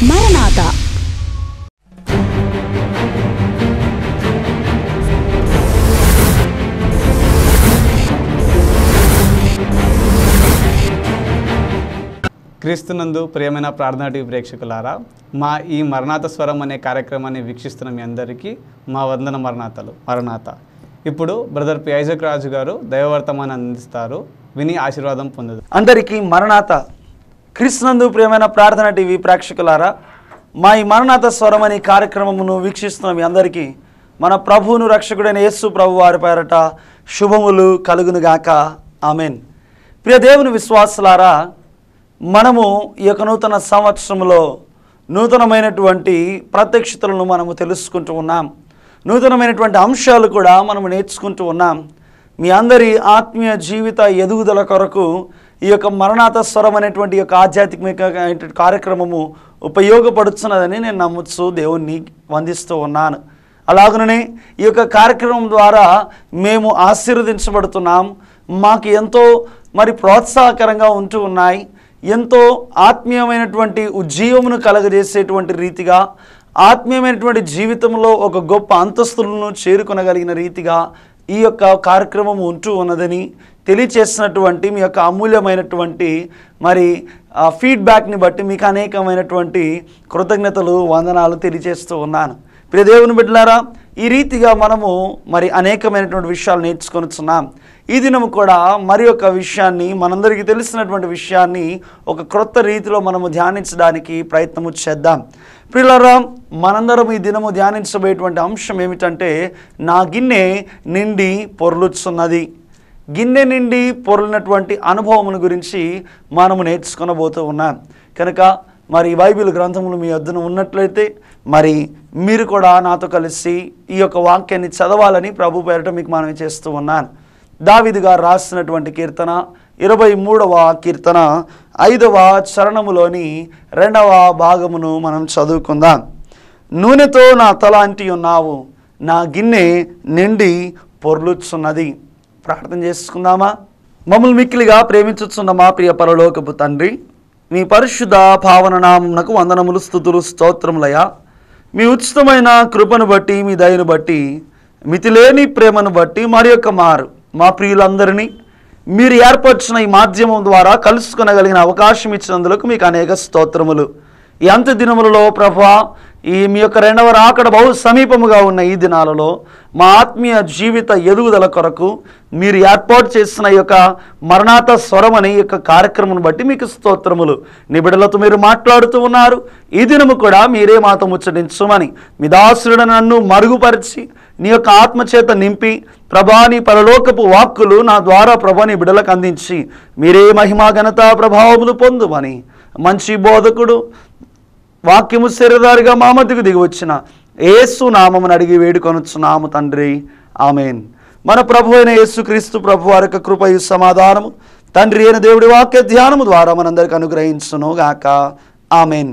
మరణాత క్రీస్తునందు ప్రియమైన ప్రార్థనా టీవీ ప్రేక్షకులారా మా ఈ మరణాత స్వరం అనే కార్యక్రమాన్ని వీక్షిస్తున్న మీ అందరికీ మా వందన మరణాతలు మరణాత ఇప్పుడు బ్రదర్ పి ఐజక్ రాజు గారు దైవవర్తమాన్ని అందిస్తారు విని ఆశీర్వాదం పొందుదు అందరికీ మరణాత క్రీస్తునందు ప్రియమైన ప్రార్థన టీవీ ప్రేక్షకులారా మా ఈ మరణాత స్వరం అనే కార్యక్రమమును వీక్షిస్తున్న మీ అందరికీ మన ప్రభువును రక్షకుడైన యేసు ప్రభు వారి పేరట శుభములు కలుగునుగాక ఆమెన్ ప్రియ దేవుని విశ్వాసులారా మనము ఈ యొక్క నూతన సంవత్సరంలో నూతనమైనటువంటి ప్రత్యక్షతలను మనము తెలుసుకుంటూ ఉన్నాం నూతనమైనటువంటి అంశాలు కూడా మనము నేర్చుకుంటూ ఉన్నాం మీ అందరి ఆత్మీయ జీవిత ఎదుగుదల కొరకు ఈ యొక్క మరణాత స్వరం అనేటువంటి ఈ యొక్క ఆధ్యాత్మిక కార్యక్రమము ఉపయోగపడుతున్నదని నేను నమ్మచ్చు దేవుణ్ణి వందిస్తూ ఉన్నాను అలాగనే ఈ యొక్క కార్యక్రమం ద్వారా మేము ఆశీర్వదించబడుతున్నాం మాకు ఎంతో మరి ప్రోత్సాహకరంగా ఉంటూ ఉన్నాయి ఎంతో ఆత్మీయమైనటువంటి ఉజ్జీవమును కలగజేసేటువంటి రీతిగా ఆత్మీయమైనటువంటి జీవితంలో ఒక గొప్ప అంతస్తులను చేరుకొనగలిగిన రీతిగా ఈ యొక్క కార్యక్రమం ఉంటూ ఉన్నదని తెలియచేసినటువంటి మీ యొక్క అమూల్యమైనటువంటి మరి ఆ ఫీడ్బ్యాక్ని బట్టి మీకు అనేకమైనటువంటి కృతజ్ఞతలు వందనాలు తెలియజేస్తూ ఉన్నాను ప్రియ దేవుని బిడ్డలారా ఈ రీతిగా మనము మరి అనేకమైనటువంటి విషయాలు నేర్చుకొనిచున్నాం ఈ దినము కూడా మరి ఒక విషయాన్ని మనందరికీ తెలిసినటువంటి విషయాన్ని ఒక క్రొత్త రీతిలో మనము ధ్యానించడానికి ప్రయత్నము చేద్దాం ప్రియులరా మనందరం ఈ దినము ధ్యానించబోయేటువంటి అంశం ఏమిటంటే నా గిన్నె నిండి పొర్లుచున్నది గిన్నె నిండి పొరలినటువంటి అనుభవమును గురించి మనము నేర్చుకొనబోతూ ఉన్నాం కనుక మరి ఈ బైబిల్ గ్రంథములు మీ వద్దన ఉన్నట్లయితే మరి మీరు కూడా నాతో కలిసి ఈ యొక్క వాక్యాన్ని చదవాలని ప్రభు పేరట మీకు మనవి చేస్తూ ఉన్నాను దావిది గారు రాసినటువంటి కీర్తన ఇరవై మూడవ కీర్తన ఐదవ చరణములోని రెండవ భాగమును మనం చదువుకుందాం నూనెతో నా తల అంటి ఉన్నావు నా గిన్నె నిండి పొర్లుచున్నది ప్రార్థన చేసుకుందామా మమ్మల్ని మిక్కిలిగా ప్రేమించుచున్న మా ప్రియ పరలోకపు తండ్రి మీ పరిశుద్ధ భావన నామమునకు వందనములు స్థుతులు స్తోత్రములయ మీ ఉచితమైన కృపను బట్టి మీ దయను బట్టి మితిలేని ప్రేమను బట్టి మరి యొక్క మారు మా ప్రియులందరినీ మీరు ఏర్పరిచిన ఈ మాధ్యమం ద్వారా కలుసుకొనగలిగిన అవకాశం ఇచ్చినందుకు మీకు అనేక స్తోత్రములు ఈ అంత్య దినములలో ప్రభా ఈ మీ యొక్క రెండవ రాకడ బహు సమీపముగా ఉన్న ఈ దినాలలో మా ఆత్మీయ జీవిత ఎదుగుదల కొరకు మీరు ఏర్పాటు చేసిన ఈ యొక్క మరణాత స్వరం అనే ఈ యొక్క కార్యక్రమం బట్టి మీకు స్తోత్రములు నిబిడలతో మీరు మాట్లాడుతూ ఉన్నారు ఈ దినము కూడా మీరే మాతో ముచ్చటించమని మీ దాసుడు నన్ను మరుగుపరిచి నీ యొక్క ఆత్మచేత నింపి ప్రభా నీ పరలోకపు వాక్కులు నా ద్వారా ప్రభా నీ బిడలకు అందించి మీరే మహిమా ఘనత ప్రభావములు పొందుమని మంచి బోధకుడు వాక్యము శరీరదారిగా మా మధ్యకు దిగి వచ్చిన ఏసు నామమును అడిగి వేడుకొనుచున్నాము తండ్రి ఆమెన్ మన ప్రభు అయిన యేసుక్రీస్తు ప్రభు వారి యొక్క కృపయు సమాధానము తండ్రి అయిన దేవుడి వాక్య ధ్యానము ద్వారా మనందరికి అనుగ్రహించును గాక ఆమెన్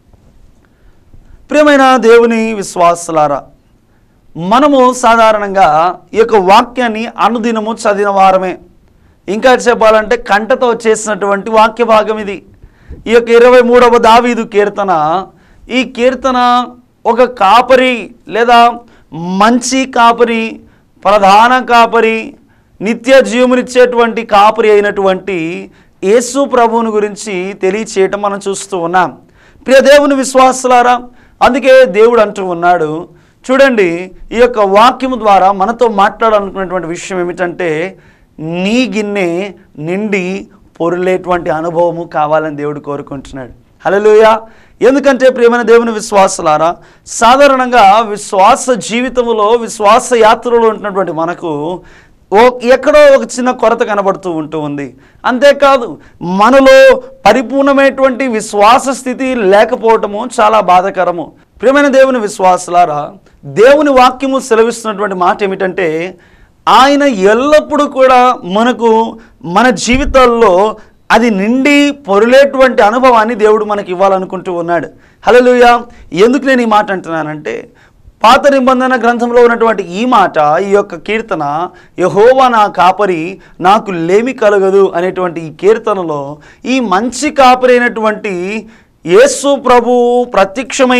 ప్రియమైన దేవుని విశ్వాసులారా మనము సాధారణంగా ఈ యొక్క వాక్యాన్ని అనుదినము చదివిన వారమే ఇంకా చెప్పాలంటే కంటతో చేసినటువంటి వాక్య భాగం ఇది ఈ యొక్క ఇరవై మూడవ దావీదు కీర్తన ఈ కీర్తన ఒక కాపరి లేదా మంచి కాపరి ప్రధాన కాపరి నిత్య జీవమునిచ్చేటువంటి కాపరి అయినటువంటి యేసు ప్రభువుని గురించి తెలియచేయటం మనం చూస్తూ ఉన్నాం ప్రియ దేవుని విశ్వాసులారా అందుకే దేవుడు అంటూ ఉన్నాడు చూడండి ఈ యొక్క వాక్యము ద్వారా మనతో మాట్లాడాలనుకున్నటువంటి విషయం ఏమిటంటే నీ గిన్నె నిండి పొరులేటువంటి అనుభవము కావాలని దేవుడు కోరుకుంటున్నాడు హలోయ ఎందుకంటే ప్రియమైన దేవుని విశ్వాసులారా సాధారణంగా విశ్వాస జీవితంలో విశ్వాస యాత్రలో ఉంటున్నటువంటి మనకు ఓ ఎక్కడో ఒక చిన్న కొరత కనబడుతూ ఉంటూ ఉంది అంతేకాదు మనలో పరిపూర్ణమైనటువంటి విశ్వాస స్థితి లేకపోవటము చాలా బాధాకరము ప్రియమైన దేవుని విశ్వాసులారా దేవుని వాక్యము సెలవిస్తున్నటువంటి మాట ఏమిటంటే ఆయన ఎల్లప్పుడూ కూడా మనకు మన జీవితాల్లో అది నిండి పొరులేటువంటి అనుభవాన్ని దేవుడు మనకి ఇవ్వాలనుకుంటూ ఉన్నాడు హలోయ ఎందుకు నేను ఈ మాట అంటున్నానంటే పాత నిబంధన గ్రంథంలో ఉన్నటువంటి ఈ మాట ఈ యొక్క కీర్తన యహోవా నా కాపరి నాకు లేమి కలగదు అనేటువంటి ఈ కీర్తనలో ఈ మంచి కాపరి అయినటువంటి యేసు ప్రభువు ప్రత్యక్షమై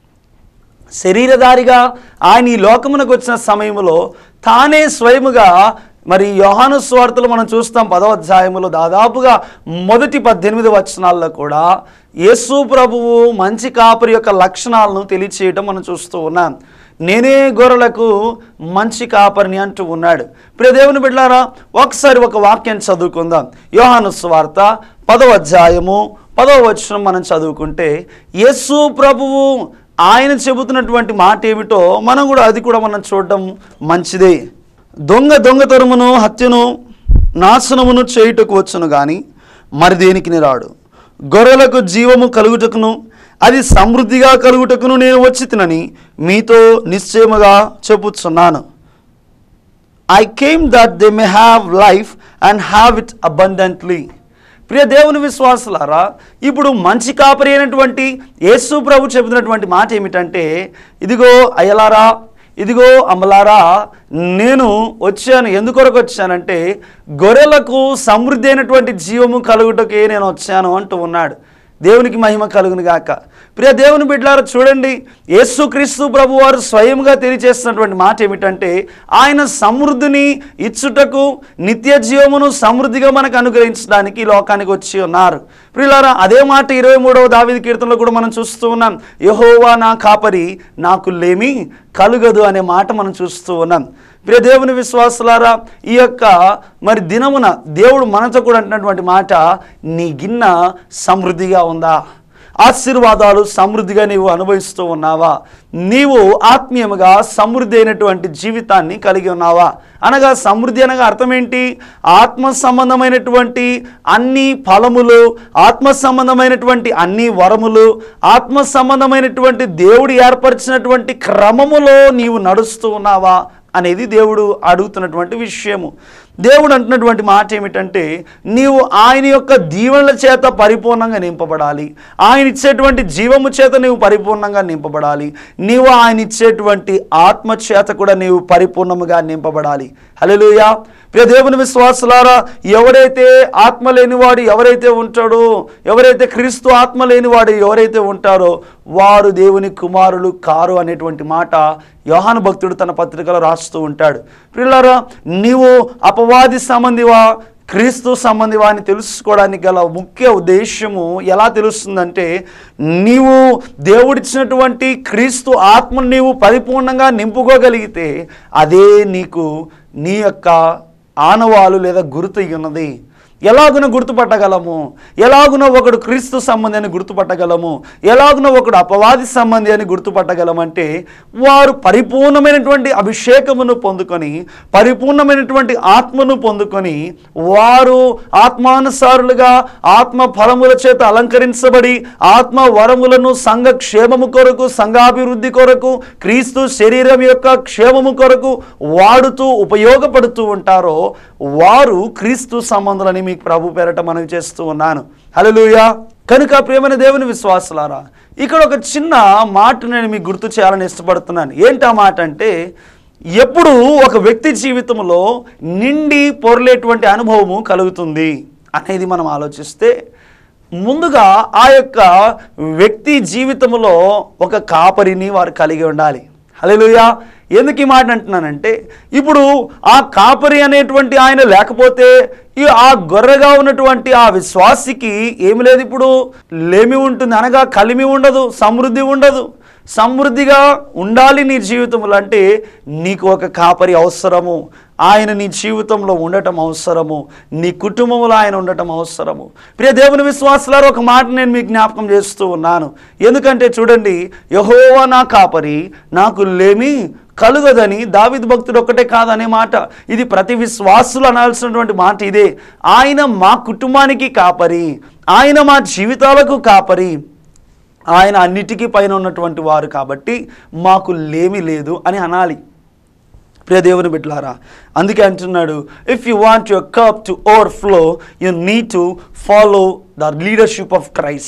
శరీరధారిగా ఆయన ఈ లోకమునకు వచ్చిన సమయంలో తానే స్వయముగా మరి యోహాను స్వార్థలు మనం చూస్తాం పదవ అధ్యాయములో దాదాపుగా మొదటి పద్దెనిమిది వచనాల్లో కూడా యేసు ప్రభువు మంచి కాపరి యొక్క లక్షణాలను తెలియచేయటం మనం చూస్తూ ఉన్నాం నేనే గొర్రెలకు మంచి కాపరిని అంటూ ఉన్నాడు ప్రియ దేవుని బిడ్డారా ఒకసారి ఒక వాక్యం చదువుకుందాం యోహాను స్వార్త పదవ అధ్యాయము పదవ వచనం మనం చదువుకుంటే యేసు ప్రభువు ఆయన చెబుతున్నటువంటి మాట ఏమిటో మనం కూడా అది కూడా మనం చూడడం మంచిదే దొంగ దొంగతరమును హత్యను నాశనమును చేయుటకు వచ్చును కానీ మరి దేనికి రాడు గొర్రెలకు జీవము కలుగుటకును అది సమృద్ధిగా కలుగుటకును నేను వచ్చి తినని మీతో నిశ్చయముగా చెప్పుచున్నాను I came that they may have life and have it abundantly ప్రియ దేవుని విశ్వాసులారా ఇప్పుడు మంచి కాపరి అయినటువంటి యేసు ప్రభు చెబుతున్నటువంటి మాట ఏమిటంటే ఇదిగో అయ్యలారా ఇదిగో అమలారా నేను వచ్చాను ఎందుకొరకు వచ్చానంటే గొర్రెలకు సమృద్ధి అయినటువంటి జీవము కలుగుటకే నేను వచ్చాను అంటూ ఉన్నాడు దేవునికి మహిమ కలుగును గాక ప్రియ దేవుని బిడ్డలారా చూడండి యేసుక్రీస్తు ప్రభు వారు స్వయంగా తెలియచేస్తున్నటువంటి మాట ఏమిటంటే ఆయన సమృద్ధిని ఇచ్చుటకు నిత్య జీవమును సమృద్ధిగా మనకు అనుగ్రహించడానికి ఈ లోకానికి వచ్చి ఉన్నారు ప్రియులారా అదే మాట ఇరవై మూడవ దావిది కీర్తనలో కూడా మనం చూస్తూ ఉన్నాం యహోవా నా కాపరి నాకు లేమి కలుగదు అనే మాట మనం చూస్తూ ఉన్నాం ప్రియ దేవుని విశ్వాసులారా ఈ యొక్క మరి దినమున దేవుడు మనతో కూడా అంటున్నటువంటి మాట నీ గిన్నె సమృద్ధిగా ఉందా ఆశీర్వాదాలు సమృద్ధిగా నీవు అనుభవిస్తూ ఉన్నావా నీవు ఆత్మీయముగా సమృద్ధి అయినటువంటి జీవితాన్ని కలిగి ఉన్నావా అనగా సమృద్ధి అనగా అర్థం ఏంటి ఆత్మ సంబంధమైనటువంటి అన్ని ఫలములు ఆత్మ సంబంధమైనటువంటి అన్ని వరములు ఆత్మ సంబంధమైనటువంటి దేవుడు ఏర్పరిచినటువంటి క్రమములో నీవు నడుస్తూ ఉన్నావా అనేది దేవుడు అడుగుతున్నటువంటి విషయము దేవుడు అంటున్నటువంటి మాట ఏమిటంటే నీవు ఆయన యొక్క దీవెనల చేత పరిపూర్ణంగా నింపబడాలి ఆయన ఇచ్చేటువంటి జీవము చేత నీవు పరిపూర్ణంగా నింపబడాలి నీవు ఆయన ఇచ్చేటువంటి ఆత్మ చేత కూడా నీవు పరిపూర్ణముగా నింపబడాలి హల్లెలూయా ప్రియ దేవుని విశ్వాసులారా ఎవరైతే ఆత్మ లేనివాడు ఎవరైతే ఉంటాడో ఎవరైతే క్రీస్తు ఆత్మ లేనివాడు ఎవరైతే ఉంటారో వారు దేవుని కుమారులు కారు అనేటువంటి మాట యోహాను భక్తుడు తన పత్రికలో రాస్తూ ఉంటాడు ప్రియులారా నీవు అపవాది సంబంధివా క్రీస్తు సంబంధివా అని తెలుసుకోవడానికి గల ముఖ్య ఉద్దేశము ఎలా తెలుస్తుందంటే నీవు దేవుడిచ్చినటువంటి క్రీస్తు ఆత్మను నీవు పరిపూర్ణంగా నింపుకోగలిగితే అదే నీకు నీ యొక్క ఆనవాలు లేదా గుర్తు అయి ఉన్నది ఎలాగున గుర్తుపట్టగలము ఎలాగున ఒకడు క్రీస్తు సంబంధి అని గుర్తుపట్టగలము ఎలాగున ఒకడు అపవాది సంబంధి అని గుర్తుపట్టగలమంటే వారు పరిపూర్ణమైనటువంటి అభిషేకమును పొందుకొని పరిపూర్ణమైనటువంటి ఆత్మను పొందుకొని వారు ఆత్మానుసారులుగా ఆత్మ ఫలముల చేత అలంకరించబడి ఆత్మ వరములను సంఘ క్షేమము కొరకు సంఘాభివృద్ధి కొరకు క్రీస్తు శరీరం యొక్క క్షేమము కొరకు వాడుతూ ఉపయోగపడుతూ ఉంటారో వారు క్రీస్తు సంబంధులని మీకు ప్రభు పేరట మనవి చేస్తూ ఉన్నాను హల్లెలూయా కనుక ప్రేమైన దేవుని విశ్వాసులారా ఇక్కడ ఒక చిన్న మాట నేను మీకు గుర్తు చేయాలని ఇష్టపడుతున్నాను ఏంటి ఆ మాట అంటే ఎప్పుడు ఒక వ్యక్తి జీవితంలో నిండి పొరలేటువంటి అనుభవము కలుగుతుంది అనేది మనం ఆలోచిస్తే ముందుగా ఆ యొక్క వ్యక్తి జీవితంలో ఒక కాపరిని వారు కలిగి ఉండాలి హల్లెలూయా ఎందుకు ఈ మాట అంటున్నానంటే ఇప్పుడు ఆ కాపరి అనేటువంటి ఆయన లేకపోతే ఈ ఆ గొర్రెగా ఉన్నటువంటి ఆ విశ్వాసికి ఏమి లేదు ఇప్పుడు లేమి ఉంటుంది అనగా కలిమి ఉండదు సమృద్ధి ఉండదు సమృద్ధిగా ఉండాలి నీ జీవితంలో అంటే నీకు ఒక కాపరి అవసరము ఆయన నీ జీవితంలో ఉండటం అవసరము నీ కుటుంబంలో ఆయన ఉండటం అవసరము ప్రియ దేవుని విశ్వాసులారు ఒక మాట నేను మీకు జ్ఞాపకం చేస్తూ ఉన్నాను ఎందుకంటే చూడండి యహోవా నా కాపరి నాకు లేమి కలుగదని దావిద్ భక్తుడు ఒక్కటే కాదనే మాట ఇది ప్రతి విశ్వాసులు అనాల్సినటువంటి మాట ఇదే ఆయన మా కుటుంబానికి కాపరి ఆయన మా జీవితాలకు కాపరి ఆయన అన్నిటికీ పైన ఉన్నటువంటి వారు కాబట్టి మాకు లేమి లేదు అని అనాలి ప్రియ దేవుని బిడ్డలారా అందుకే అంటున్నాడు if you want your cup to overflow you need to follow the leadership of Christ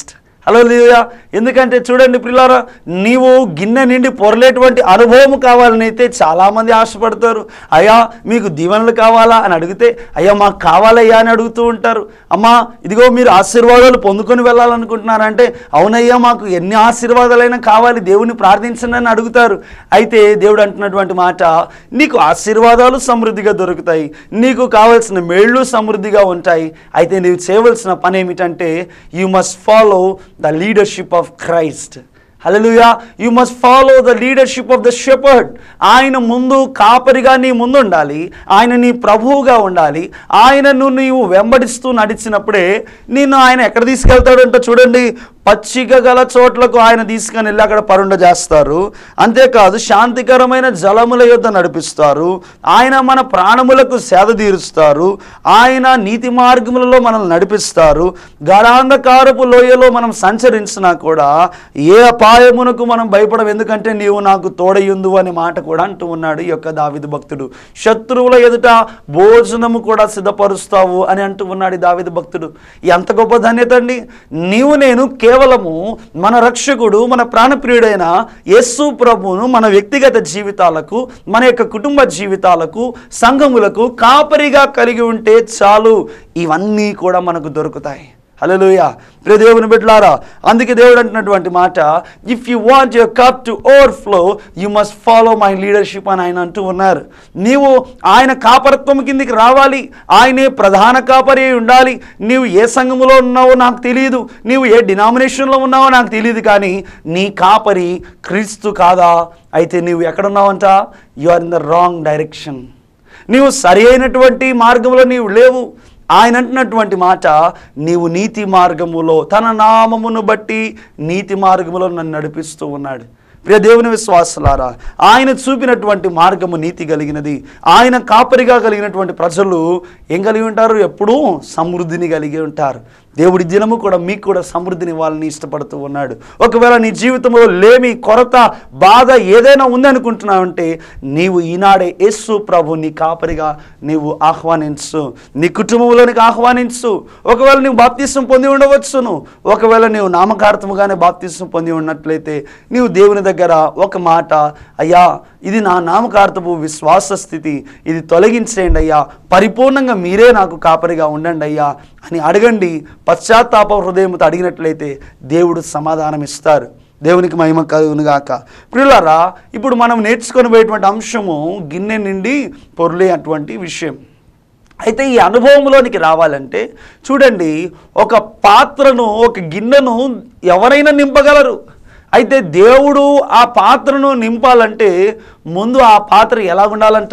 hello ఎందుకంటే చూడండి పిల్లారా నీవు గిన్నె నిండి పొరలేటువంటి అనుభవం కావాలని అయితే చాలామంది ఆశపడతారు అయ్యా మీకు దీవెనలు కావాలా అని అడిగితే అయ్యా మాకు కావాలయ్యా అని అడుగుతూ ఉంటారు అమ్మా ఇదిగో మీరు ఆశీర్వాదాలు పొందుకొని వెళ్ళాలనుకుంటున్నారంటే అవునయ్యా మాకు ఎన్ని ఆశీర్వాదాలైనా కావాలి దేవుని ప్రార్థించండి అని అడుగుతారు అయితే దేవుడు అంటున్నటువంటి మాట నీకు ఆశీర్వాదాలు సమృద్ధిగా దొరుకుతాయి నీకు కావలసిన మేళ్ళు సమృద్ధిగా ఉంటాయి అయితే నీవు చేయవలసిన పని ఏమిటంటే you must follow the leadership of Christ hallelujah you must follow the leadership of the shepherd ఆయన ముందు కాపరిగా నీ ముందు ఉండాలి ఆయన నీ ప్రభువుగా ఉండాలి ఆయనను నీవు వెంబడిస్తూ నడిచినప్పుడే నిన్ను ఆయన ఎక్కడ తీసుకెళ్తాడంటే చూడండి పచ్చిక గల చోట్లకు ఆయన తీసుకొని వెళ్ళి అక్కడ పరుండ చేస్తారు అంతేకాదు శాంతికరమైన జలముల యొద్ద నడిపిస్తారు ఆయన మన ప్రాణములకు సేద తీరుస్తారు ఆయన నీతి మార్గములలో మనల్ని నడిపిస్తారు గాఢాంధకారపు లోయలో మనం సంచరించినా కూడా ఏ అపాయమునకు మనం భయపడం ఎందుకంటే నీవు నాకు తోడయుందు అనే మాట కూడా అంటూ ఉన్నాడు ఈ యొక్క దావిదు భక్తుడు శత్రువుల ఎదుట భోజనము కూడా సిద్ధపరుస్తావు అని అంటూ ఉన్నాడు ఈ దావిదు భక్తుడు ఎంత గొప్ప ధన్యత అండి నీవు నేను కేవలము మన రక్షకుడు మన ప్రాణప్రియుడైన యేసు ప్రభువును మన వ్యక్తిగత జీవితాలకు మన యొక్క కుటుంబ జీవితాలకు సంఘములకు కాపరిగా కలిగి ఉంటే చాలు ఇవన్నీ కూడా మనకు దొరుకుతాయి హలోయ ప్రియ దేవుని బిడ్డలారా అందుకే దేవుడు అంటున్నటువంటి మాట if you want your cup to overflow you must follow my leadership అని ఆయన అంటూ ఉన్నారు నీవు ఆయన కాపరత్వం కిందికి రావాలి ఆయనే ప్రధాన కాపరి అయి ఉండాలి నీవు ఏ సంఘములో ఉన్నావో నాకు తెలియదు నీవు ఏ డినామినేషన్లో ఉన్నావో నాకు తెలియదు కానీ నీ కాపరి క్రీస్తు కాదా అయితే నీవు ఎక్కడున్నావంట you are in the wrong direction నీవు సరి అయినటువంటి మార్గంలో నీవు లేవు ఆయన అంటున్నటువంటి మాట నీవు నీతి మార్గములో తన నామమును బట్టి నీతి మార్గములో నన్ను నడిపిస్తూ ఉన్నాడు ప్రియ దేవుని విశ్వాసులారా ఆయన చూపినటువంటి మార్గము నీతి కలిగినది ఆయన కాపరిగా కలిగినటువంటి ప్రజలు ఏం కలిగి ఉంటారు ఎప్పుడూ సమృద్ధిని కలిగి ఉంటారు దేవుడి దినము కూడా మీకు కూడా సమృద్ధిని ఇవ్వాలని ఇష్టపడుతూ ఉన్నాడు ఒకవేళ నీ జీవితంలో లేమి కొరత బాధ ఏదైనా ఉందనుకుంటున్నావంటే నీవు ఈనాడే యేసు ప్రభు నీ కాపరిగా నీవు ఆహ్వానించు నీ కుటుంబంలోనికి ఆహ్వానించు ఒకవేళ నీవు బాప్తీసం పొంది ఉండవచ్చును ఒకవేళ నీవు నామకార్థముగానే బాప్తీసం పొంది ఉన్నట్లయితే నీవు దేవుని దగ్గర ఒక మాట అయ్యా ఇది నా నామకార్థపు విశ్వాస స్థితి ఇది తొలగించేయండి అయ్యా పరిపూర్ణంగా మీరే నాకు కాపరిగా ఉండండి అయ్యా అని అడగండి పశ్చాత్తాప హృదయంతో అడిగినట్లయితే దేవుడు సమాధానం ఇస్తారు దేవునికి మహిమ కలుగునుగాక ప్రియులారా ఇప్పుడు మనం నేర్చుకొని పోయేటువంటి అంశము గిన్నె నిండి పొర్లే అటువంటి విషయం అయితే ఈ అనుభవంలోనికి రావాలంటే చూడండి ఒక పాత్రను ఒక గిన్నెను ఎవరైనా నింపగలరు అయితే దేవుడు ఆ పాత్రను నింపాలంటే ముందు ఆ పాత్ర ఎలాగుండాలంట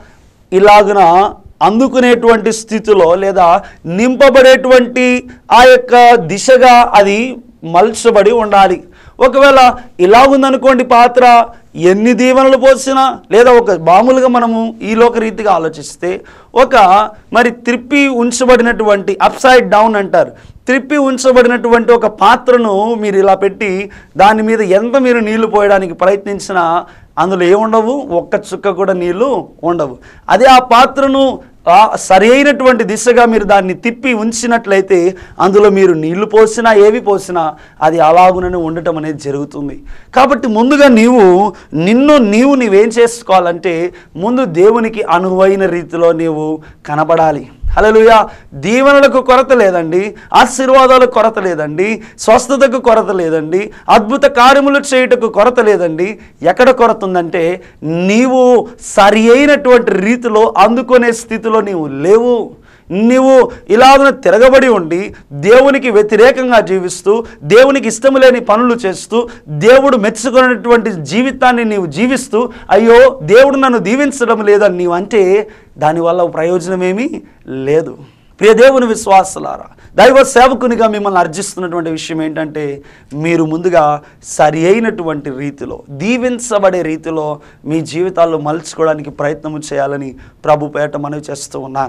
ఇలాగున అందుకునేటువంటి స్థితిలో లేదా నింపబడేటువంటి ఆ యొక్క దిశగా అది మలచబడి ఉండాలి ఒకవేళ ఇలా ఉందనుకోండి పాత్ర ఎన్ని దీవెనలు పోసినా లేదా ఒక మామూలుగా మనము ఈ లోక రీతిగా ఆలోచిస్తే ఒక మరి త్రిప్పి ఉంచబడినటువంటి అప్సైడ్ డౌన్ అంటారు త్రిప్పి ఉంచబడినటువంటి ఒక పాత్రను మీరు ఇలా పెట్టి దాని మీద ఎంత మీరు నీళ్లు పోయడానికి ప్రయత్నించినా అందులో ఏముండవు ఒక్క చుక్క కూడా నీళ్లు ఉండవు అదే ఆ పాత్రను ఆ సరి అయినటువంటి దిశగా మీరు దాన్ని తిప్పి ఉంచినట్లయితే అందులో మీరు నీళ్లు పోసినా ఏవి పోసినా అది అలాగునని ఉండటం అనేది జరుగుతుంది కాబట్టి ముందుగా నీవు నిన్ను నీవు నీవేం చేసుకోవాలంటే ముందు దేవునికి అనువైన రీతిలో నీవు కనబడాలి హల్లెలూయా దీవెనలకు కొరత లేదండి ఆశీర్వాదాలకు కొరత లేదండి స్వస్థతకు కొరత లేదండి అద్భుత కార్యములు చేయుటకు కొరత లేదండి ఎక్కడ కొరత ఉందంటే నీవు సరి అయినటువంటి రీతిలో అందుకునే స్థితిలో నీవు లేవు నీవు ఇలాగ తిరగబడి ఉండి దేవునికి వ్యతిరేకంగా జీవిస్తూ దేవునికి ఇష్టం లేని పనులు చేస్తూ దేవుడు మెచ్చుకున్నటువంటి జీవితాన్ని నీవు జీవిస్తూ అయ్యో దేవుడు నన్ను దీవించడం లేదని నీవు అంటే దానివల్ల ప్రయోజనం ఏమీ లేదు ప్రియ దేవుని విశ్వాసులారా దైవ సేవకునిగా మిమ్మల్ని అర్జిస్తున్నటువంటి విషయం ఏంటంటే మీరు ముందుగా సరి అయినటువంటి రీతిలో దీవించబడే రీతిలో మీ జీవితాల్లో మలుచుకోవడానికి ప్రయత్నం చేయాలని ప్రభు పేట మనవి చేస్తూ ఉన్నాను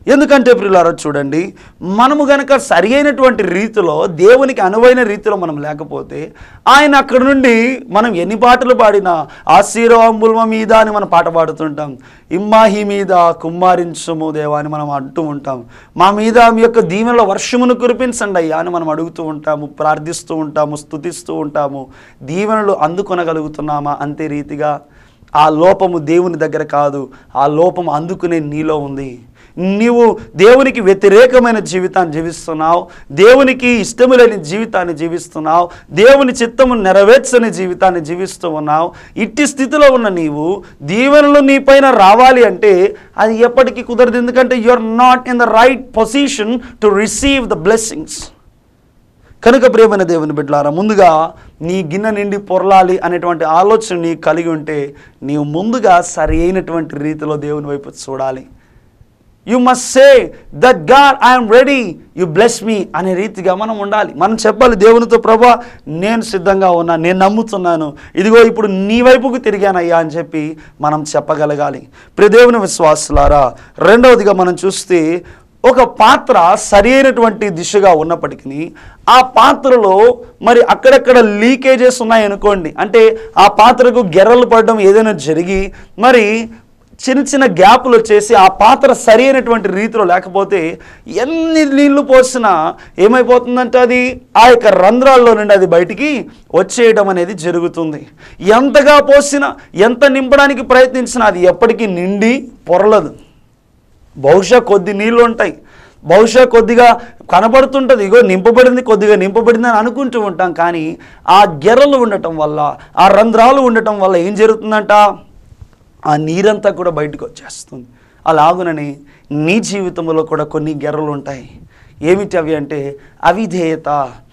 ఎందుకంటే ప్రియులారా చూడండి మనము గనక సరి అయినటువంటి రీతిలో దేవునికి అనువైన రీతిలో మనం లేకపోతే ఆయన అక్కడ నుండి మనం ఎన్ని పాటలు పాడినా ఆశీర్వాంబుల్మ మీద అని మనం పాట పాడుతుంటాం ఇమ్మాహి మీద కుమ్మారించము దేవా అని మనం అంటూ ఉంటాం మా మీద మీ యొక్క దీవెనల వర్షమును కురిపించండి అయ్యా అని మనం అడుగుతూ ఉంటాము ప్రార్థిస్తూ ఉంటాము స్తుతిస్తూ ఉంటాము దీవెనలు అందుకొనగలుగుతున్నామా అంతే రీతిగా ఆ లోపము దేవుని దగ్గర కాదు ఆ లోపం అందుకునే నీలో ఉంది నీవు దేవునికి వ్యతిరేకమైన జీవితాన్ని జీవిస్తున్నావు దేవునికి ఇష్టము లేని జీవితాన్ని జీవిస్తున్నావు దేవుని చిత్తము నెరవేర్చని జీవితాన్ని జీవిస్తూ ఉన్నావు ఇట్టి స్థితిలో ఉన్న నీవు దీవెనలు నీపైన రావాలి అంటే అది ఎప్పటికీ కుదరదు ఎందుకంటే you are not in the right position to receive the blessings కనుక ప్రియమైన దేవుని బిడ్డలారా ముందుగా నీ గిన్నె నిండి పొరలాలి అనేటువంటి ఆలోచన నీకు కలిగి ఉంటే నీవు ముందుగా సరి అయినటువంటి రీతిలో దేవుని వైపు చూడాలి you must say that God I'm ready you bless me అనే రీతిగా మనం ఉండాలి మనం చెప్పాలి దేవునితో ప్రభా నేను సిద్ధంగా ఉన్నా నేను నమ్ముతున్నాను ఇదిగో ఇప్పుడు నీ వైపుకు తిరిగానయ్యా అని చెప్పి మనం చెప్పగలగాలి ప్రియ దేవుని విశ్వాసులారా రెండవదిగా మనం చూస్తే ఒక పాత్ర సరి అయినటువంటి దిశగా ఉన్నప్పటికీ ఆ పాత్రలో మరి అక్కడక్కడ లీకేజెస్ ఉన్నాయనుకోండి అంటే ఆ పాత్రకు గెర్రలు పడడం ఏదైనా జరిగి మరి చిన్న చిన్న గ్యాపులు వచ్చేసి ఆ పాత్ర సరి అయినటువంటి రీతిలో లేకపోతే ఎన్ని నీళ్లు పోసినా ఏమైపోతుందంటే అది ఆ యొక్క రంధ్రాల్లో నుండి అది బయటికి వచ్చేయడం అనేది జరుగుతుంది ఎంతగా పోసినా ఎంత నింపడానికి ప్రయత్నించినా అది ఎప్పటికీ నిండి పొరలదు బహుశా కొద్ది నీళ్ళు ఉంటాయి బహుశా కొద్దిగా కనబడుతుంటుంది ఇగో నింపబడింది కొద్దిగా నింపబడింది అని అనుకుంటూ ఉంటాం కానీ ఆ గెర్రలు ఉండటం వల్ల ఆ రంధ్రాలు ఉండటం వల్ల ఏం జరుగుతుందంట ఆ నీరంతా కూడా బయటకు వచ్చేస్తుంది అలాగునని నీ జీవితంలో కూడా కొన్ని గెర్రలు ఉంటాయి ఏమిటి అవి అంటే అవిధేయత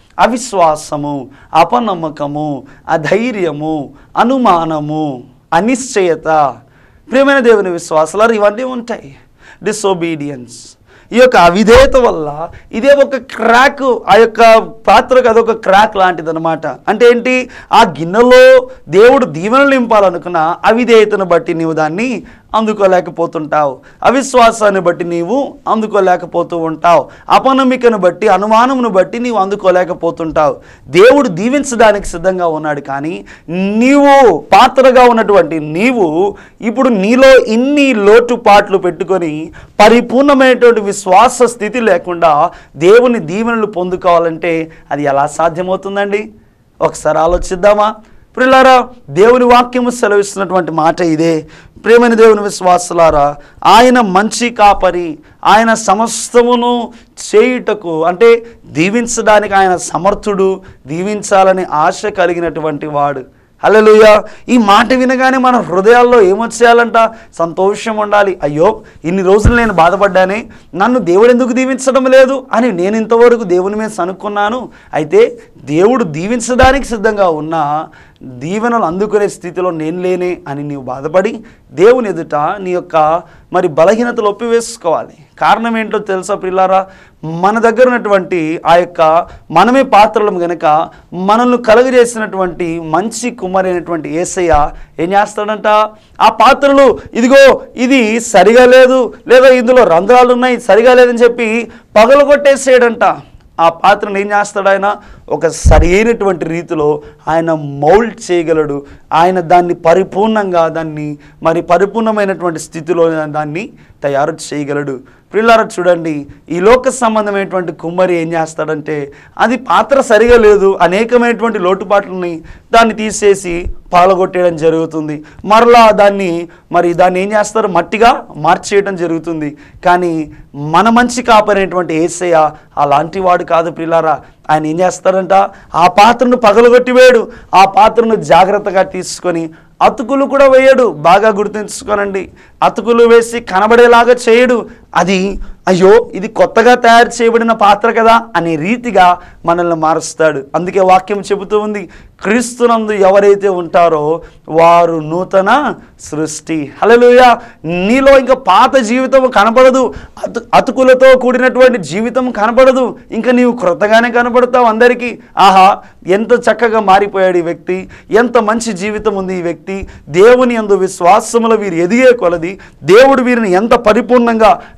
అవిశ్వాసము అపనమ్మకము అధైర్యము అనుమానము అనిశ్చయత ప్రియమైన దేవుని విశ్వాసాలు ఇవన్నీ ఉంటాయి డిసోబీడియన్స్ ఈ యొక్క అవిధేయత వల్ల ఇదే ఒక క్రాక్ ఆ యొక్క పాత్రకు అదొక క్రాక్ లాంటిది అనమాట అంటే ఏంటి ఆ గిన్నెలో దేవుడు దీవెనలు నింపాలనుకున్న అవిధేయతను బట్టి నీవు దాన్ని అందుకోలేకపోతుంటావు అవిశ్వాసాన్ని బట్టి నీవు అందుకోలేకపోతూ ఉంటావు అపనమ్మికను బట్టి అనుమానమును బట్టి నీవు అందుకోలేకపోతుంటావు దేవుడు దీవించడానికి సిద్ధంగా ఉన్నాడు కానీ నీవు పాత్రగా ఉన్నటువంటి నీవు ఇప్పుడు నీలో ఇన్ని లోటుపాట్లు పెట్టుకొని పరిపూర్ణమైనటువంటి విశ్వాస స్థితి లేకుండా దేవుని దీవెనలు పొందుకోవాలంటే అది ఎలా సాధ్యమవుతుందండి ఒకసారి ఆలోచిద్దామా ప్రిలారా దేవుని వాక్యము సెలవిస్తున్నటువంటి మాట ఇదే ప్రేమైన దేవుని విశ్వాసులారా ఆయన మంచి కాపరి ఆయన సమస్తమును చేయుటకు అంటే దీవించడానికి ఆయన సమర్థుడు దీవించాలని ఆశ కలిగినటువంటి వాడు హల్లెలూయా ఈ మాట వినగానే మన హృదయాల్లో ఏమొచ్చేయాలంట సంతోషం ఉండాలి అయ్యో ఇన్ని రోజులు నేను బాధపడ్డానే నన్ను దేవుడు ఎందుకు దీవించడం లేదు అని నేను ఇంతవరకు దేవుని మీద అనుకున్నాను అయితే దేవుడు దీవించడానికి సిద్ధంగా ఉన్నా దీవెనలు అందుకునే స్థితిలో నేను లేనే అని నీవు బాధపడి దేవుని ఎదుట నీ యొక్క మరి బలహీనతలు ఒప్పివేసుకోవాలి కారణం ఏంటో తెలుసా పిల్లారా మన దగ్గర ఉన్నటువంటి ఆ యొక్క మనమే పాత్రలం గనక మనల్ని కలుగజేసినటువంటి మంచి కుమారి అయినటువంటి ఏసయ్య ఏం చేస్తాడంట ఆ పాత్రలు ఇదిగో ఇది సరిగా లేదు లేదా ఇందులో రంధ్రాలు ఉన్నాయి సరిగా లేదని చెప్పి పగలగొట్టేసేయడంట ఆ పాత్రను ఏం చేస్తాడు ఆయన ఒక సరైనటువంటి రీతిలో ఆయన మౌల్డ్ చేయగలడు ఆయన దాన్ని పరిపూర్ణంగా దాన్ని మరి పరిపూర్ణమైనటువంటి స్థితిలో దాన్ని తయారు చేయగలడు పిల్లల చూడండి ఈ లోక సంబంధమైనటువంటి కుమ్మరి ఏం చేస్తాడంటే అది పాత్ర సరిగా లేదు అనేకమైనటువంటి లోటుపాట్లని దాన్ని తీసేసి పాలగొట్టేయడం జరుగుతుంది మరలా దాన్ని మరి దాన్ని ఏం చేస్తారు మట్టిగా మార్చేయడం జరుగుతుంది కానీ మన మంచి కాపరైనటువంటి ఏసయ్య అలాంటి వాడు కాదు పిల్లారా ఆయన ఏం చేస్తారంట ఆ పాత్రను పగలగొట్టివేయడు ఆ పాత్రను జాగ్రత్తగా తీసుకొని అతుకులు కూడా వేయడు బాగా గుర్తుంచుకోనండి అతుకులు వేసి కనబడేలాగా చేయడు అది అయ్యో ఇది కొత్తగా తయారు చేయబడిన పాత్ర కదా అనే రీతిగా మనల్ని మారుస్తాడు అందుకే వాక్యం చెబుతూ ఉంది క్రీస్తునందు ఎవరైతే ఉంటారో వారు నూతన సృష్టి హల్లెలూయా నీలో ఇంకా పాత జీవితం కనపడదు అతు అతుకులతో కూడినటువంటి జీవితం కనపడదు ఇంకా నీవు క్రొత్తగానే కనపడతావు అందరికీ ఆహా ఎంత చక్కగా మారిపోయాడు ఈ వ్యక్తి ఎంత మంచి జీవితం ఉంది ఈ వ్యక్తి దేవుని యందు విశ్వాసములో వీరు ఎదిగే కొలది దేవుడు వీరిని ఎంత పరిపూర్ణంగా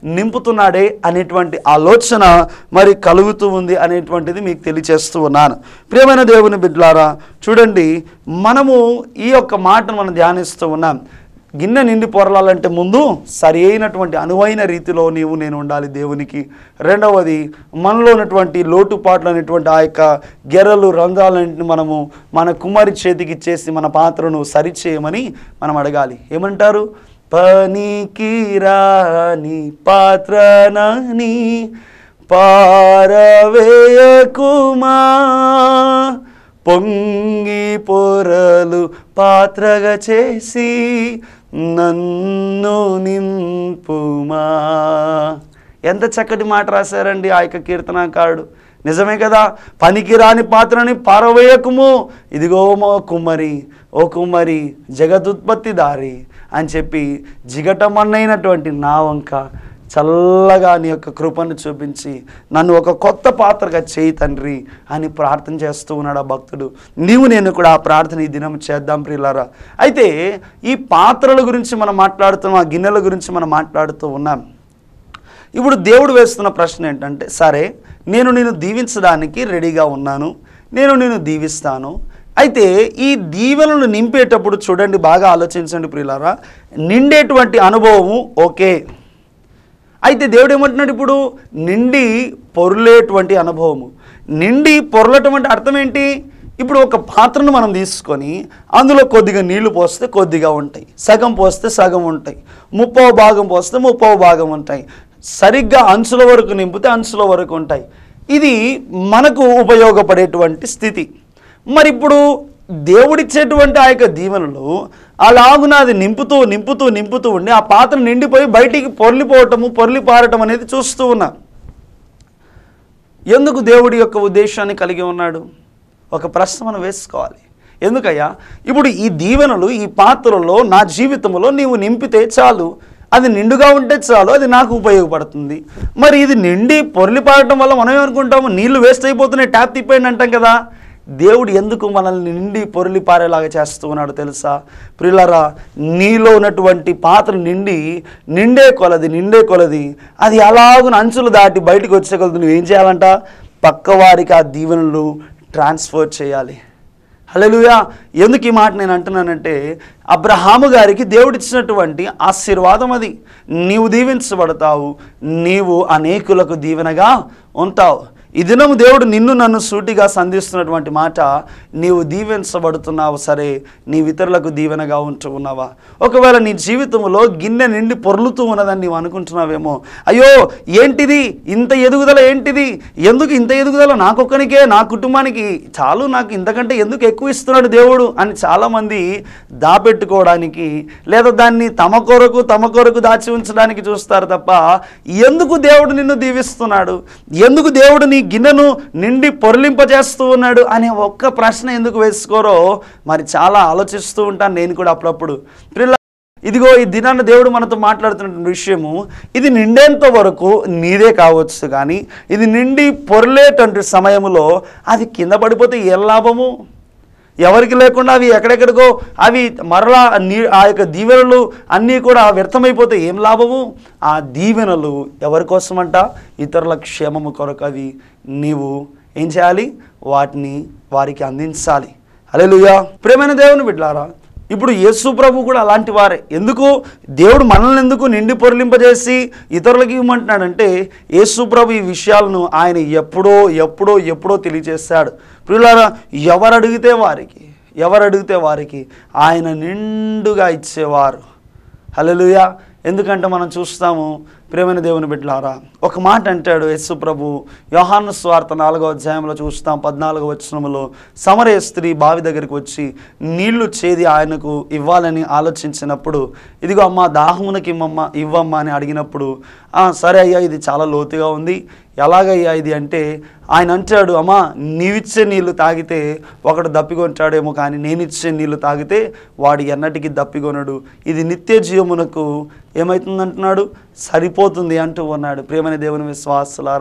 నింపుతున్నాడే అనేటువంటి ఆలోచన మరి కలుగుతూ ఉంది అనేటువంటిది మీకు తెలియచేస్తూ ఉన్నాను ప్రియమైన దేవుని బిడ్డలారా చూడండి మనము ఈ యొక్క మాటను మనం ధ్యానిస్తూ ఉన్నాం గిన్నె నిండి పొరలాలంటే ముందు సరి అయినటువంటి అనువైన రీతిలో నీవు నేను ఉండాలి దేవునికి రెండవది మనలో ఉన్నటువంటి లోటుపాట్లు అనేటువంటి ఆ యొక్క గెర్రలు రంధ్రాలన్నింటిని మనము మన కుమారి చేతికి ఇచ్చేసి మన పాత్రను సరిచేయమని మనం అడగాలి ఏమంటారు పనికి రాని పాత్రనని పారవేయకుమా పొంగి పొరలు పాత్రగా చేసి నన్ను నింపుమా ఎంత చక్కటి మాట రాశారండి ఆ యొక్క కీర్తనాకారుడు నిజమే కదా పనికిరాని పాత్రని పారవేయకుము ఇదిగో మా కుమ్మరి ఓ కుమ్మరి జగదుత్పత్తి దారి అని చెప్పి జిగటమన్నైనటువంటి నా వంక చల్లగా నీ యొక్క కృపను చూపించి నన్ను ఒక కొత్త పాత్రగా చేయి తండ్రి అని ప్రార్థన చేస్తూ ఉన్నాడు ఆ భక్తుడు నీవు నేను కూడా ఆ ప్రార్థన ఈ దినం చేద్దాం ప్రియులారా అయితే ఈ పాత్రల గురించి మనం మాట్లాడుతున్నాం ఆ గిన్నెల గురించి మనం మాట్లాడుతూ ఉన్నాం ఇప్పుడు దేవుడు వేస్తున్న ప్రశ్న ఏంటంటే సరే నేను నేను దీవించడానికి రెడీగా ఉన్నాను నేను నేను దీవిస్తాను అయితే ఈ దీవెనలు నింపేటప్పుడు చూడండి బాగా ఆలోచించండి ప్రియులారా నిండేటువంటి అనుభవము ఓకే అయితే దేవుడు ఏమంటున్నాడు ఇప్పుడు నిండి పొర్లేటువంటి అనుభవము నిండి పొరలటం అంటే అర్థం ఏంటి ఇప్పుడు ఒక పాత్రను మనం తీసుకొని అందులో కొద్దిగా నీళ్లు పోస్తే కొద్దిగా ఉంటాయి సగం పోస్తే సగం ఉంటాయి ముప్పవ భాగం పోస్తే ముప్పవ భాగం ఉంటాయి సరిగ్గా అంచుల వరకు నింపితే అంచుల వరకు ఉంటాయి ఇది మనకు ఉపయోగపడేటువంటి స్థితి మరి ఇప్పుడు దేవుడిచ్చేటువంటి ఆ యొక్క దీవెనలు అలాగున అది నింపుతూ నింపుతూ నింపుతూ ఉండి ఆ పాత్ర నిండిపోయి బయటికి పొర్లిపోవటము పొర్లి పారటం అనేది చూస్తూ ఉన్నాం ఎందుకు దేవుడి యొక్క ఉద్దేశాన్ని కలిగి ఉన్నాడు ఒక ప్రశ్న మనం వేసుకోవాలి ఎందుకయ్యా ఇప్పుడు ఈ దీవెనలు ఈ పాత్రలో నా జీవితంలో నీవు నింపితే చాలు అది నిండుగా ఉంటే చాలు అది నాకు ఉపయోగపడుతుంది మరి ఇది నిండి పొర్లిపారటం వల్ల మనం ఏమనుకుంటాము నీళ్లు వేస్ట్ అయిపోతున్నాయి ట్యాప్ తిప్పేయండి అంటాం కదా దేవుడు ఎందుకు మనల్ని నిండి పొరలి పారేలాగా చేస్తూ ఉన్నాడు తెలుసా ప్రిల్లరా నీలో ఉన్నటువంటి పాత్ర నిండి నిండే కొలది నిండే కొలది అది అలాగున అంచులు దాటి బయటకు వచ్చే కొలది నువ్వేం చేయాలంట పక్కవారికి ఆ దీవెనలు ట్రాన్స్ఫర్ చేయాలి హల్లెలూయా ఎందుకు ఈ మాట నేను అంటున్నానంటే అబ్రహాము గారికి దేవుడిచ్చినటువంటి ఆశీర్వాదం అది నీవు దీవించబడతావు నీవు అనేకులకు దీవెనగా ఉంటావు ఈ దినము దేవుడు నిన్ను నన్ను సూటిగా సంధిస్తున్నటువంటి మాట నీవు దీవించబడుతున్నావు సరే నీ ఇతరులకు దీవెనగా ఉంటూ ఉన్నావా ఒకవేళ నీ జీవితంలో గిన్నె నిండి పొర్లుతూ ఉన్నదని నీవు అనుకుంటున్నావేమో అయ్యో ఏంటిది ఇంత ఎదుగుదల ఏంటిది ఎందుకు ఇంత ఎదుగుదల నాకొక్కనికే నా కుటుంబానికి చాలు నాకు ఇంతకంటే ఎందుకు ఎక్కువ ఇస్తున్నాడు దేవుడు అని చాలామంది దాపెట్టుకోవడానికి లేదా దాన్ని తమ కొరకు తమ కొరకు దాచి ఉంచడానికి చూస్తారు తప్ప ఎందుకు దేవుడు నిన్ను దీవిస్తున్నాడు ఎందుకు దేవుడు నీ గిన్నెను నిండి పొరలింపజేస్తూ ఉన్నాడు అనే ఒక్క ప్రశ్న ఎందుకు వేసుకోరో మరి చాలా ఆలోచిస్తూ ఉంటాను నేను కూడా అప్పుడప్పుడు ప్రిల్ల ఇదిగో ఈ దినాన్ని దేవుడు మనతో మాట్లాడుతున్న విషయము ఇది నిండేంత వరకు నీదే కావచ్చు కానీ ఇది నిండి పొరలేటువంటి సమయంలో అది కింద పడిపోతే ఏ లాభము ఎవరికి లేకుండా అవి ఎక్కడెక్కడికో అవి మరలా నీ ఆ యొక్క దీవెనలు అన్నీ కూడా వ్యర్థమైపోతే ఏం లాభము ఆ దీవెనలు ఎవరి కోసమంట ఇతరుల క్షేమము కొరకు అవి నీవు ఏం చేయాలి వాటిని వారికి అందించాలి అలెలుయా ప్రేమైన దేవుని బిడ్డారా ఇప్పుడు యేసు ప్రభు కూడా అలాంటి వారే ఎందుకు దేవుడు మనల్ని ఎందుకు నిండి పొరలింపజేసి ఇతరులకి ఇవ్వమంటున్నాడంటే యేసు ప్రభు ఈ విషయాలను ఆయన ఎప్పుడో ఎప్పుడో ఎప్పుడో తెలియజేశాడు ప్రియులారా ఎవరు అడిగితే వారికి ఎవరు అడిగితే వారికి ఆయన నిండుగా ఇచ్చేవారు హల్లెలూయా ఎందుకంటే మనం చూస్తాము ప్రేమైన దేవుని బిడ్డలారా ఒక మాట అంటాడు యస్సు ప్రభు యోహాను స్వార్థ నాలుగో అధ్యాయంలో చూస్తాం పద్నాలుగో వచనములో సమరయ స్త్రీ బావి దగ్గరికి వచ్చి నీళ్లు చేది ఆయనకు ఇవ్వాలని ఆలోచించినప్పుడు ఇదిగో అమ్మ దాహమునకి ఇమ్మమ్మ ఇవ్వమ్మా అని అడిగినప్పుడు "ఆ, సరే అయ్యా ఇది చాలా లోతుగా ఉంది ఎలాగయ్యా ఇది అంటే ఆయన అంటాడు అమ్మా నీవిచ్చే నీళ్లు తాగితే ఒకడు దప్పికొంటాడేమో కానీ నేనిచ్చే నీళ్లు తాగితే వాడు ఎన్నటికీ దప్పికొనడు ఇది నిత్య జీవమునకు ఏమవుతుందంటున్నాడు సరిపోతుంది అంటూ ఉన్నాడు ప్రేమని దేవుని విశ్వాసులారా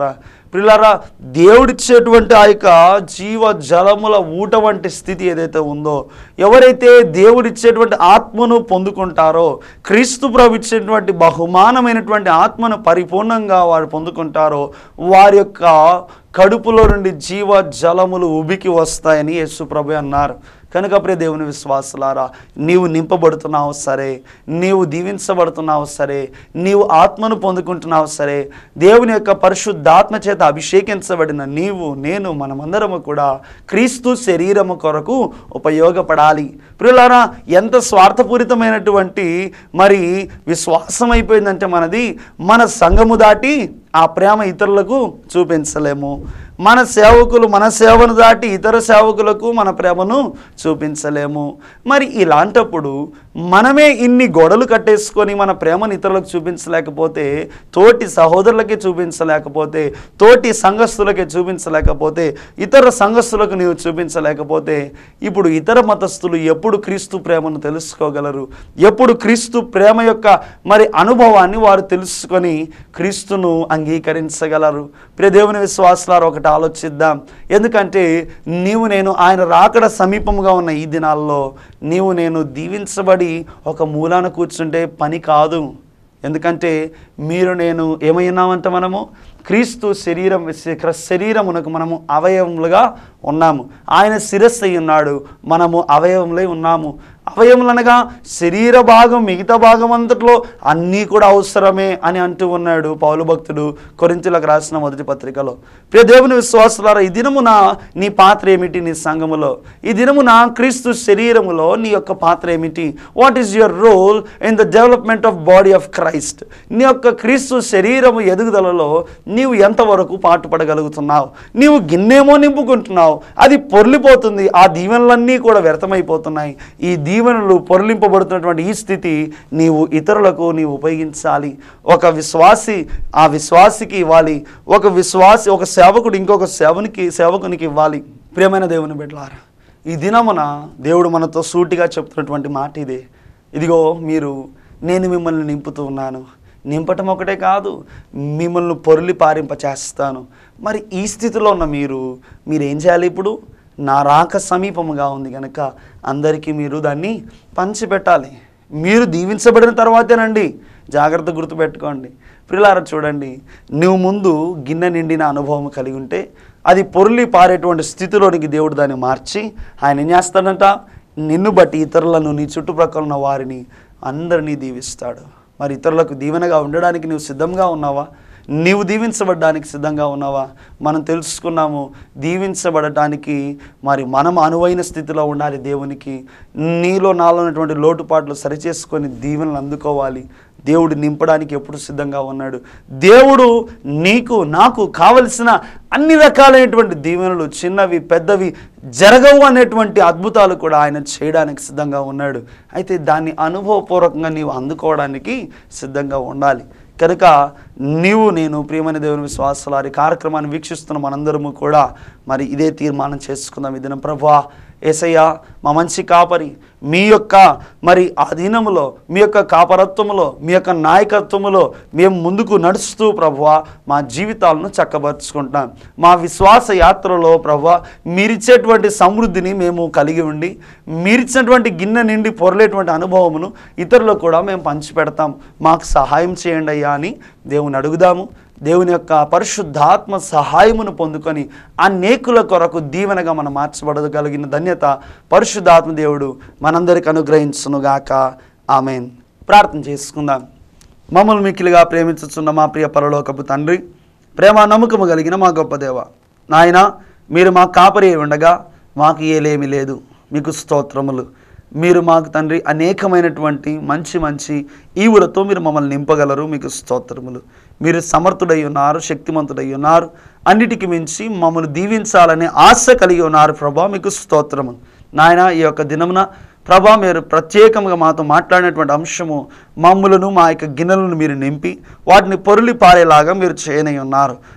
పిల్లరా దేవుడిచ్చేటువంటి ఆ యొక్క జీవ జలముల ఊట వంటి స్థితి ఏదైతే ఉందో ఎవరైతే దేవుడిచ్చేటువంటి ఆత్మను పొందుకుంటారో క్రీస్తు ప్రభు ఇచ్చేటువంటి బహుమానమైనటువంటి ఆత్మను పరిపూర్ణంగా వారు పొందుకుంటారో వారి యొక్క కడుపులో నుండి జీవ జలములు ఉబికి వస్తాయని యేసు ప్రభు అన్నారు కనుక ప్రియ దేవుని విశ్వాసులారా నీవు నింపబడుతున్నావు సరే నీవు దీవించబడుతున్నావు సరే నీవు ఆత్మను పొందుకుంటున్నావు సరే దేవుని యొక్క పరిశుద్ధాత్మ చేత అభిషేకించబడిన నీవు నేను మనమందరము కూడా క్రీస్తు శరీరము కొరకు ఉపయోగపడాలి ప్రియులారా ఎంత స్వార్థపూరితమైనటువంటి మరి విశ్వాసం అయిపోయిందంటే మనది మన సంఘము దాటి ఆ ప్రేమ ఇతరులకు చూపించలేము మన సేవకులు మన సేవను దాటి ఇతర సేవకులకు మన ప్రేమను చూపించలేము మరి ఇలాంటప్పుడు మనమే ఇన్ని గొడవలు కట్టేసుకొని మన ప్రేమను ఇతరులకు చూపించలేకపోతే తోటి సహోదరులకి చూపించలేకపోతే తోటి సంఘస్థులకి చూపించలేకపోతే ఇతర సంఘస్థులకు నీవు చూపించలేకపోతే ఇప్పుడు ఇతర మతస్థులు ఎప్పుడు క్రీస్తు ప్రేమను తెలుసుకోగలరు ఎప్పుడు క్రీస్తు ప్రేమ యొక్క మరి అనుభవాన్ని వారు తెలుసుకొని క్రీస్తును అంగీకరించగలరు ప్రియ దేవుని విశ్వాసాలు ఒకటి ఆలోచిద్దాం ఎందుకంటే నీవు నేను ఆయన రాకడ సమీపంగా ఉన్న ఈ దినాల్లో నీవు నేను దీవించబడి ఒక మూలాన కూర్చుంటే పని కాదు ఎందుకంటే మీరు నేను ఏమైనామంట మనము క్రీస్తు శరీరం శరీరమునకు మనము అవయవములుగా ఉన్నాము ఆయన శిరస్సు అయి ఉన్నాడు మనము అవయవములై ఉన్నాము అవయములు అనగా శరీర భాగం మిగతా భాగం అంతట్లో అన్నీ కూడా అవసరమే అని అంటూ ఉన్నాడు పౌలు భక్తుడు కొరింతలకు రాసిన మొదటి పత్రికలో ప్రియ దేవుని విశ్వాసులారా ఈ దినమున నీ పాత్ర ఏమిటి నీ సంఘములో ఈ దినమున క్రీస్తు శరీరములో నీ యొక్క పాత్ర ఏమిటి what is your role in the development of body of Christ నీ యొక్క క్రీస్తు శరీరము ఎదుగుదలలో నీవు ఎంతవరకు పాటుపడగలుగుతున్నావు నీవు గిన్నెమో నింపుకుంటున్నావు అది పొర్లిపోతుంది ఆ దీవెనలన్నీ కూడా వ్యర్థమైపోతున్నాయి ఈ దీవెనలు పొరలింపబడుతున్నటువంటి ఈ స్థితి నీవు ఇతరులకు నీవు ఉపయోగించాలి ఒక విశ్వాసి ఆ విశ్వాసికి ఇవ్వాలి ఒక విశ్వాసి ఒక సేవకుడు ఇంకొక సేవనికి సేవకునికి ఇవ్వాలి ప్రియమైన దేవుని బిడ్డలారా ఈ దినమున దేవుడు మనతో సూటిగా చెప్తున్నటువంటి మాట ఇదే ఇదిగో మీరు నేను మిమ్మల్ని నింపుతూ ఉన్నాను నింపటం ఒకటే కాదు మిమ్మల్ని పొరులి పారింప చేస్తాను మరి ఈ స్థితిలో ఉన్న మీరు మీరు ఏం చేయాలి ఇప్పుడు నా రాక సమీపముగా ఉంది కనుక అందరికీ మీరు దాన్ని పంచిపెట్టాలి మీరు దీవించబడిన తర్వాతేనండి జాగ్రత్త గుర్తుపెట్టుకోండి ప్రిలార చూడండి నువ్వు ముందు గిన్నె నిండిన అనుభవం కలిగి ఉంటే అది పొర్లి పారేటువంటి స్థితిలోనికి దేవుడు దాన్ని మార్చి ఆయన ఏం చేస్తాడంట నిన్ను బట్టి ఇతరులను నీ చుట్టుప్రక్కల ఉన్న వారిని అందరినీ దీవిస్తాడు మరి ఇతరులకు దీవెనగా ఉండడానికి నువ్వు సిద్ధంగా ఉన్నావా నీవు దీవించబడడానికి సిద్ధంగా ఉన్నావా మనం తెలుసుకున్నాము దీవించబడటానికి మరి మనం అనువైన స్థితిలో ఉండాలి దేవునికి నీలో నాలో ఉన్నటువంటి లోటుపాట్లు సరిచేసుకొని దీవెనలు అందుకోవాలి దేవుడు నింపడానికి ఎప్పుడు సిద్ధంగా ఉన్నాడు దేవుడు నీకు నాకు కావలసిన అన్ని రకాలైనటువంటి దీవెనలు చిన్నవి పెద్దవి జరగవు అనేటువంటి అద్భుతాలు కూడా ఆయన చేయడానికి సిద్ధంగా ఉన్నాడు అయితే దాన్ని అనుభవపూర్వకంగా నీవు అందుకోవడానికి సిద్ధంగా ఉండాలి కనుక నీవు నేను ప్రియమైన దేవుని విశ్వాసాలు కార్యక్రమాన్ని వీక్షిస్తున్న మనందరము కూడా మరి ఇదే తీర్మానం చేసుకుందాం ఈ దినం ప్రభా ఏసయ్య మా మంచి కాపరి మీ యొక్క మరి అధీనములో మీ యొక్క కాపరత్వములో మీ యొక్క నాయకత్వములో మేము ముందుకు నడుస్తూ ప్రభువా మా జీవితాలను చక్కబరుచుకుంటాం మా విశ్వాస యాత్రలో ప్రభువా మీరిచ్చేటువంటి సమృద్ధిని మేము కలిగి ఉండి మీరిచ్చినటువంటి గిన్నె నిండి పొరలేటువంటి అనుభవమును ఇతరులకు కూడా మేము పంచిపెడతాం మాకు సహాయం చేయండి అయ్యా అని దేవుని అడుగుదాము దేవుని యొక్క పరిశుద్ధాత్మ సహాయమును పొందుకొని అనేకుల కొరకు దీవెనగా మనం మార్చబడగలిగిన ధన్యత పరిశుద్ధాత్మ దేవుడు మనందరికి అనుగ్రహించునుగాక ఆమెన్ ప్రార్థన చేసుకుందాం మమ్మల్ని మిక్కిలిగా ప్రేమించుచున్న మా ప్రియ పరలోకపు తండ్రి ప్రేమ నమ్మకము కలిగిన మా గొప్ప దేవ నాయన మీరు మా కాపరి అయి ఉండగా మాకు ఏలేమి లేదు మీకు స్తోత్రములు మీరు మాకు తండ్రి అనేకమైనటువంటి మంచి మంచి ఈవులతో మీరు మమ్మల్ని నింపగలరు మీకు స్తోత్రములు మీరు సమర్థుడై ఉన్నారు శక్తిమంతుడై ఉన్నారు అన్నిటికి మించి మమ్మల్ని దీవించాలనే ఆశ కలిగి ఉన్నారు ప్రభా మీకు స్తోత్రము నాయన ఈ యొక్క దినమున ప్రభా మీరు ప్రత్యేకంగా మాతో మాట్లాడినటువంటి అంశము మమ్ములను మా యొక్క గిన్నెలను మీరు నింపి వాటిని పొరులి పారేలాగా మీరు చేయనై ఉన్నారు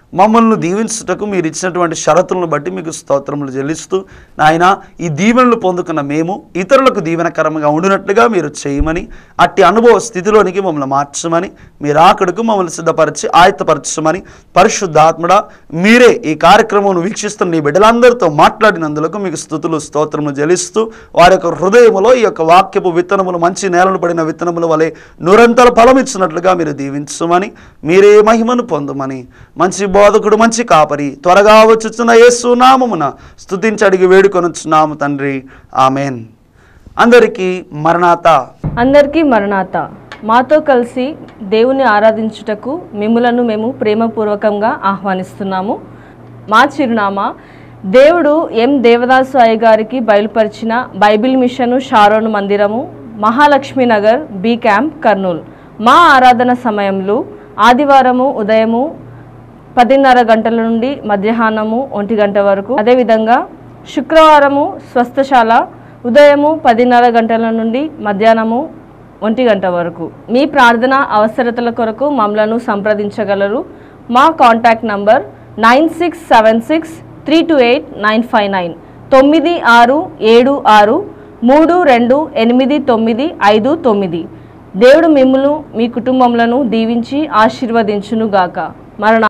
మమ్మల్ని దీవించుటకు మీరు ఇచ్చినటువంటి షరతులను బట్టి మీకు స్తోత్రములు చెల్లిస్తూ నాయన ఈ దీవెనలు పొందుకున్న మేము ఇతరులకు దీవెనకరంగా ఉండినట్లుగా మీరు చేయమని అట్టి అనుభవ స్థితిలోనికి మమ్మల్ని మార్చమని మీరు ఆకడకు మమ్మల్ని సిద్ధపరిచి ఆయత్తపరచమని పరిశుద్ధాత్మడ మీరే ఈ కార్యక్రమం వీక్షిస్తున్న నీ బిడ్డలందరితో మాట్లాడినందులకు మీకు స్థుతులు స్తోత్రములు చెల్లిస్తూ వారి యొక్క హృదయములో ఈ యొక్క వాక్యపు విత్తనములు మంచి నేలను పడిన విత్తనముల వలె నిరంతర ఫలం ఇచ్చినట్లుగా మీరు దీవించమని మీరే మహిమను పొందమని మంచి బోధకుడు మంచి కాపరి త్వరగా వచ్చుచున్న యేసు నామమున స్తుతించి అడిగి వేడుకొనుచున్నాము తండ్రి ఆమెన్ అందరికీ మరణాత అందరికీ మరణాత మాతో కలిసి దేవుని ఆరాధించుటకు మిమ్ములను మేము ప్రేమపూర్వకంగా ఆహ్వానిస్తున్నాము మా చిరునామా దేవుడు ఎం దేవదాసు అయ్య గారికి బయలుపరిచిన బైబిల్ మిషను షారోన్ మందిరము మహాలక్ష్మి నగర్ బి క్యాంప్ కర్నూల్ మా ఆరాధన సమయంలో ఆదివారము ఉదయము పదిన్నర గంటల నుండి మధ్యాహ్నము ఒంటి గంట వరకు అదేవిధంగా శుక్రవారము స్వస్థశాల ఉదయము పదిన్నర గంటల నుండి మధ్యాహ్నము ఒంటి గంట వరకు మీ ప్రార్థన అవసరతల కొరకు మమ్మలను సంప్రదించగలరు మా contact number nine six seven six three two eight nine five nine తొమ్మిది ఆరు ఏడు ఆరు మూడు రెండు ఎనిమిది తొమ్మిది ఐదు తొమ్మిది దేవుడు మిమ్మును మీ కుటుంబములను దీవించి ఆశీర్వదించునుగాక మరణ